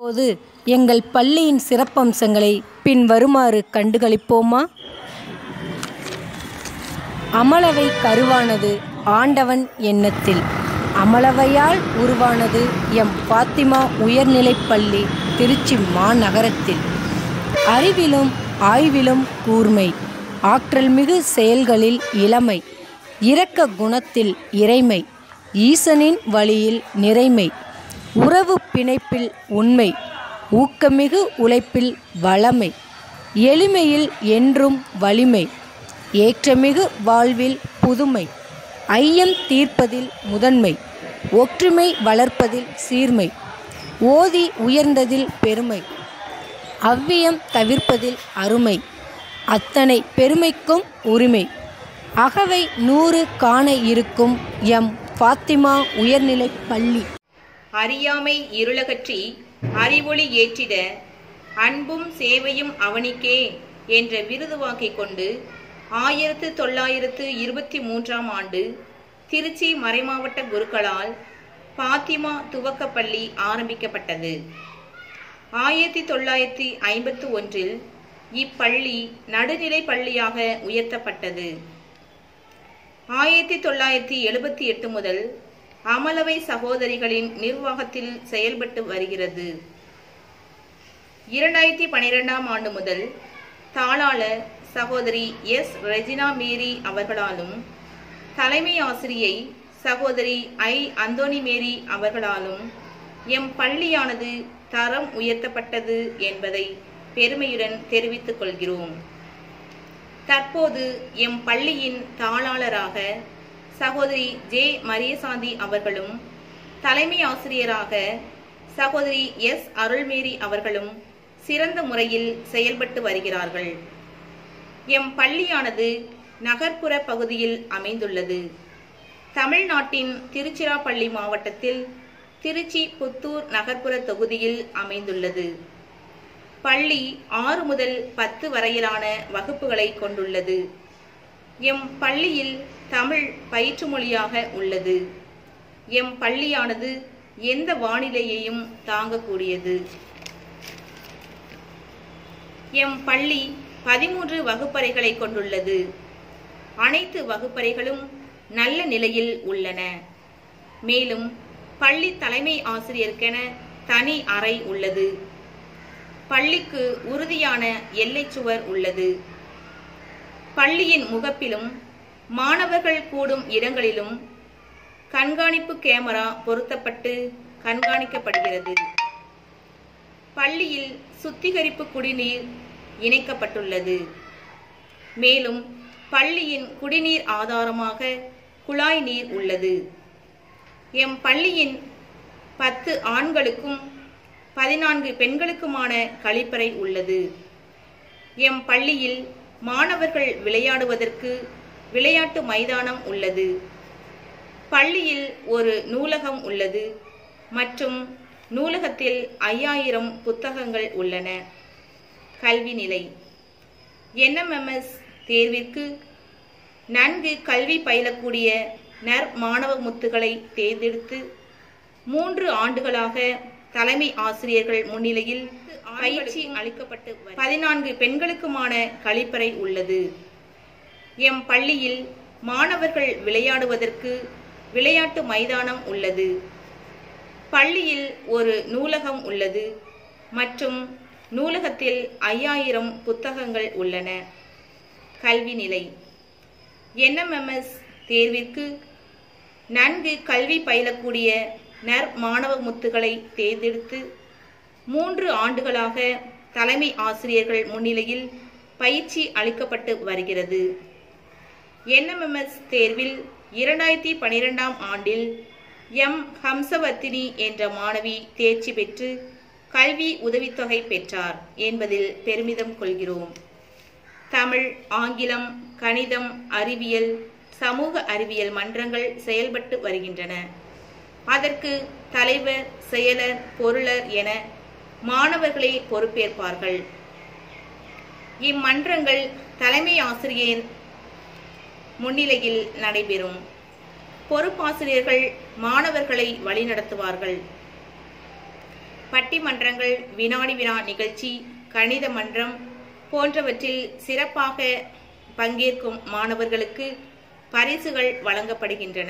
இப்போது எங்கள் பள்ளியின் சிறப்பம்சங்களை பின்வருமாறு கண்டுகளிப்போமா அமளவை கருவானது ஆண்டவன் எண்ணத்தில் அமளவையால் உருவானது எம் பாத்திமா உயர்நிலைப் பள்ளி திருச்சி மாநகரத்தில் அறிவிலும் ஆய்விலும் கூர்மை ஆற்றல்மிகு செயல்களில் இளமை இரக்க குணத்தில் இறைமை ஈசனின் வழியில் நிறைமை உறவு பிணைப்பில் உண்மை ஊக்கமிகு உழைப்பில் வளமை எளிமையில் என்றும் வலிமை ஏற்றமிகு வாழ்வில் புதுமை ஐயம் தீர்ப்பதில் முதன்மை ஒற்றுமை வளர்ப்பதில் சீர்மை ஓதி உயர்ந்ததில் பெருமை அவ்வியம் தவிர்ப்பதில் அருமை அத்தனை பெருமைக்கும் உரிமை அகவை நூறு காண இருக்கும் எம் ஃபாத்திமா உயர்நிலைப் பள்ளி அறியாமை இருளகற்றி அறிவொளி ஏற்றிட அன்பும் சேவையும் அவனிக்கே என்ற விருது வாக்கிக் கொண்டு ஆயிரத்து தொள்ளாயிரத்து இருபத்தி மூன்றாம் ஆண்டு திருச்சி மறைமாவட்ட குருக்களால் பாத்திமா துவக்கப் பள்ளி ஆரம்பிக்கப்பட்டது ஆயிரத்தி தொள்ளாயிரத்தி ஐம்பத்து ஒன்றில் இப்பள்ளி நடுநிலை பள்ளியாக உயர்த்தப்பட்டது ஆயிரத்தி தொள்ளாயிரத்தி எழுபத்தி எட்டு முதல் அமலவை சகோதரிகளின் நிர்வாகத்தில் செயல்பட்டு வருகிறது இரண்டாயிரத்தி பனிரெண்டாம் ஆண்டு முதல் தாளாளர் சகோதரி எஸ் ரெஜினா மேரி அவர்களாலும் தலைமை ஆசிரியை சகோதரி ஐ அந்தோனி மேரி அவர்களாலும் எம் பள்ளியானது தரம் உயர்த்தப்பட்டது என்பதை பெருமையுடன் தெரிவித்துக் கொள்கிறோம் தற்போது எம் பள்ளியின் தாளாளராக சகோதரி ஜே மரியசாந்தி அவர்களும் தலைமை ஆசிரியராக சகோதரி எஸ் அருள்மேரி அவர்களும் சிறந்த முறையில் செயல்பட்டு வருகிறார்கள் எம் பள்ளியானது நகர்ப்புற பகுதியில் அமைந்துள்ளது தமிழ்நாட்டின் திருச்சிராப்பள்ளி மாவட்டத்தில் திருச்சி புத்தூர் நகர்ப்புற தொகுதியில் அமைந்துள்ளது பள்ளி ஆறு முதல் பத்து வரையிலான வகுப்புகளை கொண்டுள்ளது எம் பள்ளியில் தமிழ் பயிற்று மொழியாக உள்ளது எம் பள்ளியானது எந்த வானிலையையும் தாங்கக்கூடியது எம் பள்ளி பதிமூன்று வகுப்பறைகளை கொண்டுள்ளது அனைத்து வகுப்பறைகளும் நல்ல நிலையில் உள்ளன மேலும் பள்ளி தலைமை ஆசிரியருக்கென தனி அறை உள்ளது பள்ளிக்கு உறுதியான எல்லைச் சுவர் உள்ளது பள்ளியின் முகப்பிலும் மாணவர்கள் கூடும் இடங்களிலும் கண்காணிப்பு கேமரா பொருத்தப்பட்டு கண்காணிக்கப்படுகிறது பள்ளியில் சுத்திகரிப்பு குடிநீர் இணைக்கப்பட்டுள்ளது மேலும் பள்ளியின் குடிநீர் ஆதாரமாக குழாய் நீர் உள்ளது எம் பள்ளியின் பத்து ஆண்களுக்கும் பதினான்கு பெண்களுக்குமான கழிப்பறை உள்ளது எம் பள்ளியில் மாணவர்கள் விளையாடுவதற்கு விளையாட்டு மைதானம் உள்ளது பள்ளியில் ஒரு நூலகம் உள்ளது மற்றும் நூலகத்தில் ஐயாயிரம் புத்தகங்கள் உள்ளன கல்வி நிலை என்எம்எம்எஸ் தேர்விற்கு நன்கு கல்வி பயிலக்கூடிய நர் மாணவ முத்துகளை தேர்ந்தெடுத்து மூன்று ஆண்டுகளாக தலைமை ஆசிரியர்கள் முன்னிலையில் பயிற்சி அளிக்கப்பட்டு பதினான்கு பெண்களுக்குமான கழிப்பறை உள்ளது எம் பள்ளியில் மாணவர்கள் விளையாடுவதற்கு விளையாட்டு மைதானம் உள்ளது பள்ளியில் ஒரு நூலகம் உள்ளது மற்றும் நூலகத்தில் ஐயாயிரம் புத்தகங்கள் உள்ளன கல்வி நிலை என்எம்எம்எஸ் தேர்விற்கு நன்கு கல்வி பயிலக்கூடிய நர் மாணவ முத்துகளை தேர்ந்தெடுத்து மூன்று ஆண்டுகளாக தலைமை ஆசிரியர்கள் முன்னிலையில் பயிற்சி அளிக்கப்பட்டு வருகிறது என்எம்எம்எஸ் தேர்வில் இரண்டாயிரத்தி பனிரெண்டாம் ஆண்டில் எம் ஹம்சவர்த்தினி என்ற மாணவி தேர்ச்சி பெற்று கல்வி உதவித்தொகை பெற்றார் என்பதில் பெருமிதம் கொள்கிறோம் தமிழ் ஆங்கிலம் கணிதம் அறிவியல் சமூக அறிவியல் மன்றங்கள் செயல்பட்டு வருகின்றன அதற்கு தலைவர் செயலர் பொருளர் என மாணவர்களே பொறுப்பேற்பார்கள் இம்மன்றங்கள் தலைமை ஆசிரியர் முன்னிலையில் நடைபெறும் பொறுப்பாசிரியர்கள் மாணவர்களை வழிநடத்துவார்கள் பட்டிமன்றங்கள் வினாடி வினா நிகழ்ச்சி கணித மன்றம் போன்றவற்றில் சிறப்பாக பங்கேற்கும் மாணவர்களுக்கு பரிசுகள் வழங்கப்படுகின்றன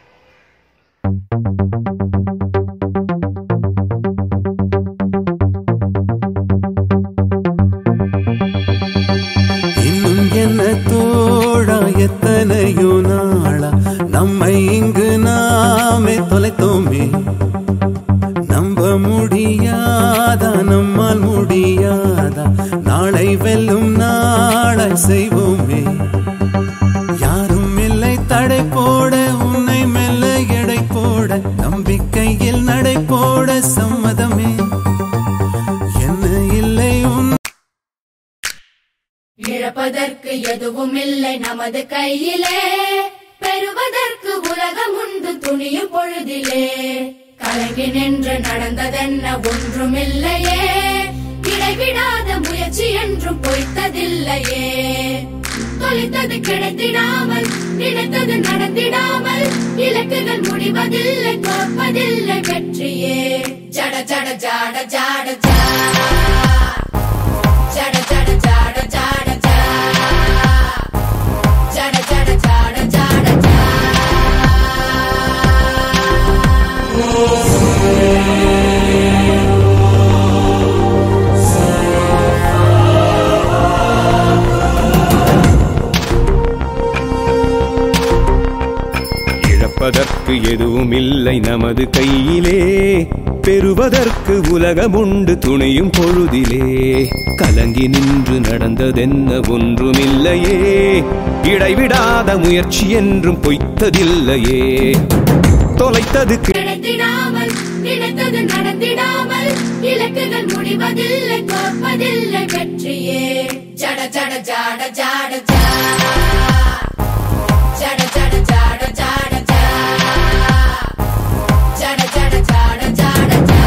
இன்னும் என்ன தோழா எத்தனையோ நாளா நம்மை இங்கு நாமே தொலைத்தோமே நம்ப முடியாதா நம்மால் முடியாதா நாளை வெல்லும் நாளை செய்வோமே யாரும் இல்லை தடை போட உன்னை மெல்ல எடை போட நம்பிக்கையில் நடை போட சம்மதமே என்ன இல்லை உன் இழப்பதற்கு எதுவும் இல்லை நமது கையிலே பெறுவதற்கு உலகம் உண்டு துணியும் பொழுதிலே கலங்கி நின்று நடந்ததென்ன ஒன்றுமில்லையே இடைவிடாத முயற்சி என்றும் பொய்த்ததில்லையே தொலைத்தது கிடைத்திடாமல் நினைத்தது நடந்திடாமல் இலக்குகள் முடிவதில்லை தோற்பதில்லை வெற்றியே ஜட ஜட ஜாட ஜாட ஜா ஜட ஜட ஜாட ஜாட ஜா ஜட ஜட ஜாட ஜாட ஜா இழப்பதற்கு எதுவும் இல்லை நமது கையிலே பெறுவதற்கு உலகமுண்டு துணையும் பொழுதிலே கலங்கி நின்று நடந்ததென்ன ஒன்றுமில்லையே இடைவிடாத முயற்சி என்றும் பொய்த்ததில்லையே தொலைத்தது கி- கிடைத்திடாமல் நினைத்தது நடந்திடாமல் இலக்குகள் முடிவதில்லை தோற்பதில்லை வெற்றியே ஜட ஜட ஜாட ஜாட ஜா ஜட ஜட ஜாட ஜாட ஜா ஜட ஜட ஜாட ஜாட ஜா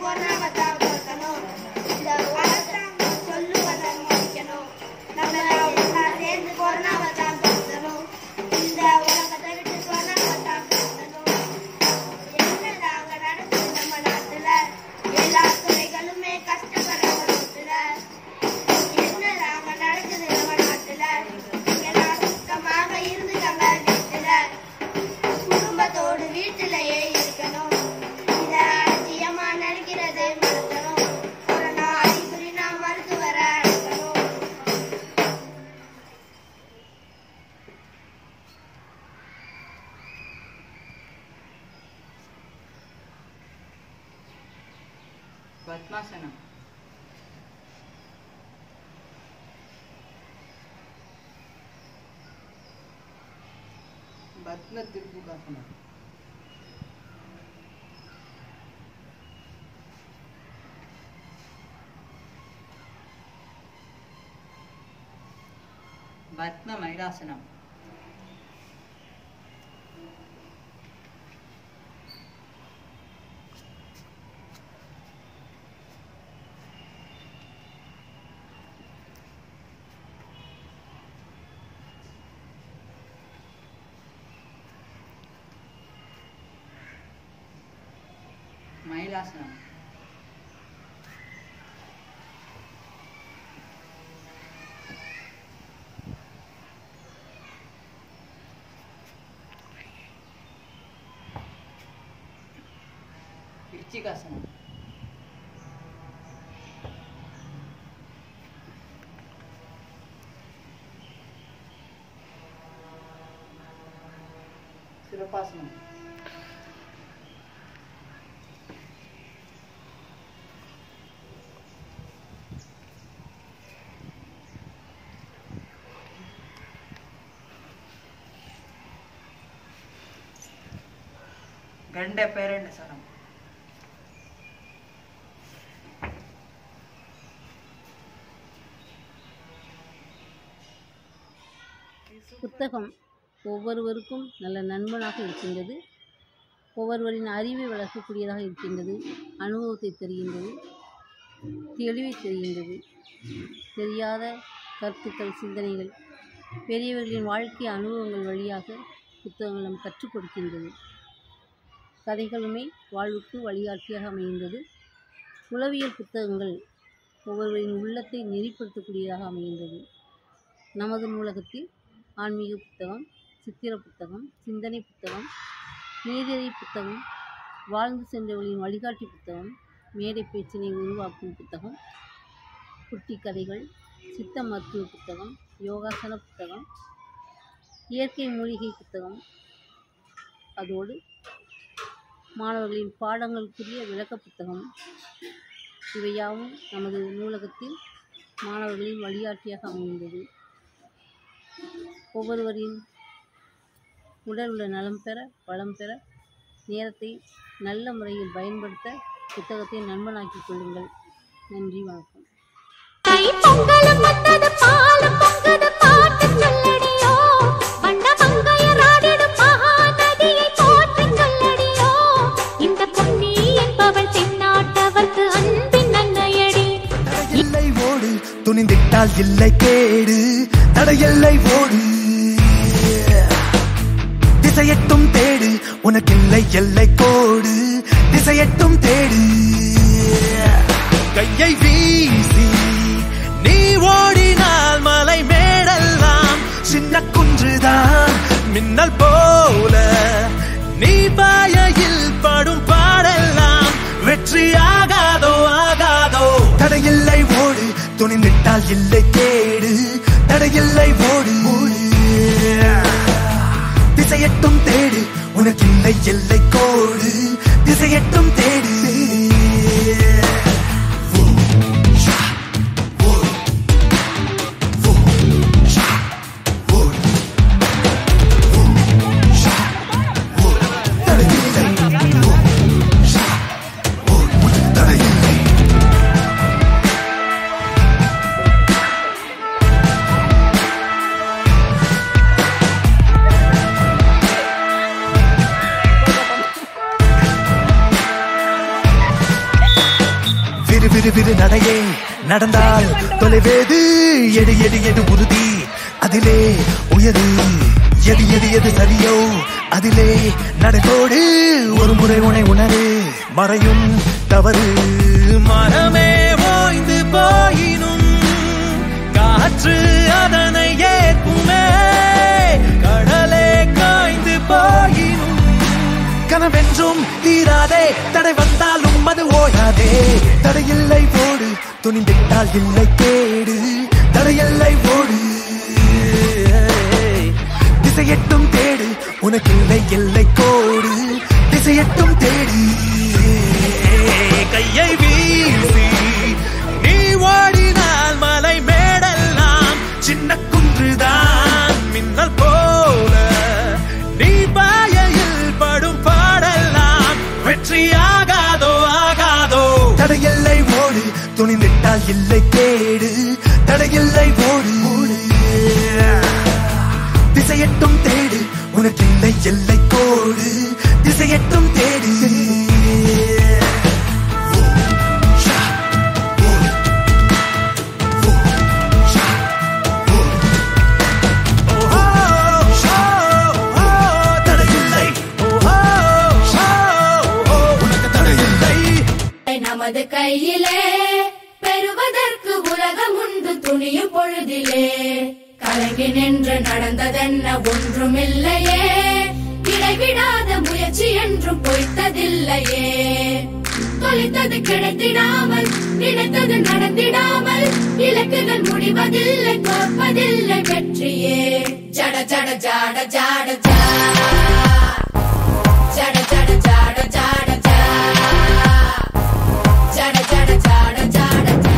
பொறாமத்தான் கொடுக்கணும் இந்த அரசாங்கம் சொல்லுவதை மதிக்கணும் நம்ம எல்லாம் சேர்ந்து பொறாமத்தான் கொடுக்கணும் இந்த உலகத்தை விட்டு பொறாமத்தான் கொடுக்கணும் என்னதாங்க நடக்குது நம்ம நாட்டுல எல்லா துறைகளுமே கஷ்டப்படுற நாட்டுல என்னதாங்க நடக்குது நம்ம நாட்டுல எல்லாம் சுத்தமாக இருந்துக்கங்க வீட்டுல குடும்பத்தோடு வீட்டிலேயே இருக்கணும் இத அலட்சியமா நினைக்கிறது மறக்கணும் கொரோனா அறிகுறி நாம் மருத்துவரை அழைக்கணும் பத்மாசனம் பத்ம திருப்புகாசனம் பத்ம மைலாசனம் மயிலாசனம் விருச்சிகாசனம் சிறப்பாசனம் ಗಂಡ ಪೇರೆಂಟ್ ಸರಂ புத்தகம் ஒவ்வொருவருக்கும் நல்ல நண்பனாக இருக்கின்றது ஒவ்வொருவரின் அறிவை வளர்க்கக்கூடியதாக இருக்கின்றது அனுபவத்தை தருகின்றது தெளிவை தருகின்றது தெரியாத கருத்துக்கள் சிந்தனைகள் பெரியவர்களின் வாழ்க்கை அனுபவங்கள் வழியாக புத்தகங்கள் நம் கற்றுக் கொடுக்கின்றது கதைகளுமே வாழ்வுக்கு வழிகாட்டியாக அமைகின்றது உளவியல் புத்தகங்கள் ஒவ்வொருவரின் உள்ளத்தை நெறிப்படுத்தக்கூடியதாக அமைகின்றது நமது நூலகத்தில் ஆன்மீக புத்தகம் சித்திர புத்தகம் சிந்தனை புத்தகம் நீதிரை புத்தகம் வாழ்ந்து சென்றவர்களின் வழிகாட்டி புத்தகம் மேடை பேச்சினை உருவாக்கும் புத்தகம் குட்டி கதைகள் சித்த மருத்துவ புத்தகம் யோகாசன புத்தகம் இயற்கை மூலிகை புத்தகம் அதோடு மாணவர்களின் பாடங்களுக்குரிய விளக்க புத்தகம் இவையாவும் நமது நூலகத்தில் மாணவர்களின் வழிகாட்டியாக அமைந்தது ஒவ்வொருவரின் உடல் உள்ள நலம் பெற வளம் பெற நேரத்தை நல்ல முறையில் பயன்படுத்த புத்தகத்தை நண்பனாக்கிக் கொள்ளுங்கள் நன்றி வணக்கம் தை பொங்கலும் வந்தது பாலும் பொங்குது பாட்டு சொல்லடியோ வண்ண மங்கையராடிடும் மகாநதியை போற்றி சொல்லடியோ இந்த பொன்னி என்பவள் தென்னாட்டவர்க்கு அன்பின் நன்மையடி தடையில்லை ஓடு துணிந்திட்டால் இல்லை கேடு தடையில்லை ஓடு திசையட்டும் தேடு உனக்கில்லை எல்லை கோடு திசையட்டும் தேடு கையை வீசி நீ ஓடினால் மலை மேடெல்லாம் சின்ன குன்றுதான் மின்னல் போல நீ பாயையில் படும் பாடெல்லாம் வெற்றியாகாதோ ஆகாதோ தடையில்லை ஓடு துணிந்திட்டால் இல்லை கேடு தடையில்லை ஓடு திசையட்டும் தேடு உனக்கில்லை எல்லை கோடு திசையட்டும் தேடு விறுவிறு நடையே நடந்தால் தொலைவேது எடு எடு எடு உறுதி அதிலே உயரு எது எது எது சரியோ அதிலே நடைபோடு ஒரு முறை உனை உணரு மறையும் தவறு மரமே ஓய்ந்து போயினும் காற்று அதனை ஏற்குமே கடலே காய்ந்து போயினும் கனவென்றும் தீராதே தடை வந்தாலும் அது ஓயாதே தடையில்லை போடு துணிந்திட்டால் இல்லை கேடு தடையில்லை போடு திசையட்டும் தேடு உனக்கில்லை எல்லை கோடு திசையட்டும் தேடு கையை வீசி நீ ஓடினால் மலை மேடெல்லாம் சின்ன குன்றுதான் மின்னல் போல நீ பாயையில் படும் பாடெல்லாம் வெற்றியாகாதோ ஆகாதோ தடையில்லை ஓடு துணிந்திட்டால் இல்லை கேடு தடையில்லை ஓடு திசையட்டும் தேடு உனக்கில்லை எல்லை கோடு திசையட்டும் தேடு தடையில்லை உனக்கு தடையில்லை நமது கையிலே பெறுவதற்கு உலகம் உண்டு துணியும் பொழுதிலே கலங்கி நின்று நடந்ததென்ன ஒன்றுமில்லையே இடைவிடாத முயற்சி என்றும் பொய்த்ததில்லையே தொலைத்தது கிடைத்திடாமல் நினைத்தது நடந்திடாமல் இலக்குகள் முடிவதில்லை தோற்பதில்லை வெற்றியே ஜட ஜட ஜாட ஜாட ஜா ஜட ஜட ஜாட ஜாட ஜா ஜட ஜட ஜாட ஜாட ஜா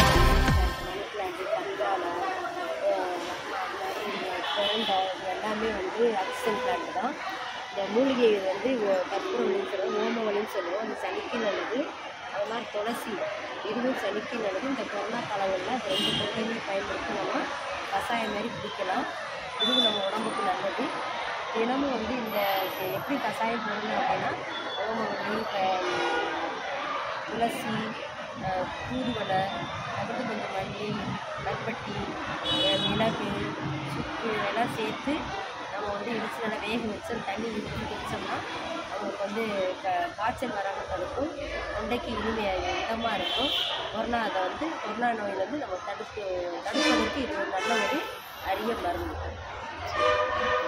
குழந்தை இது எல்லாமே வந்து அக்சன் பிளான்ட் தான் இந்த மூலிகை வந்து ஒ- கற்பூரவள்ளின்னு சொல்லுவோம் ஓமவள்ளின்னு சொல்லுவோம் அந்த சனிக்கு நல்லது அது மாதிரி துளசி இதுவும் சனிக்கு நல்லது இந்த கொரோனா காலங்களில் அது ரெண்டு பொருளையுமே பயன்படுத்தி நம்ம கஷாயம் மாதிரி குடிக்கலாம் இதுவும் நம்ம உடம்புக்கு நல்லது தினமும் வந்து இந்த இது எப்படி கஷாயம் போடணும் அப்படின்னா ஓமவள்ளி ப- துளசி அஹ், தூதுவளை அதுக்கு கொஞ்சம் மல்லி கருப்பட்டி அஹ், மிளகு சுக்கு இதெல்லாம் சேர்த்து நம்ம வந்து இடிச்சு நல்லா வேக வச்சு அந்த தண்ணி ஊற்றி குடிச்சோம்னா அவங்களுக்கு வந்து க காய்ச்சல் வராமல் தடுக்கும் தொண்டைக்கு இனிமையாக இதமாக இருக்கும் கொரோனா அதை வந்து கொரோனா நோயிலேருந்து நம்ம தடுப்பு தடுப்பதற்கு இது ஒரு நல்ல ஒரு அரிய மருந்து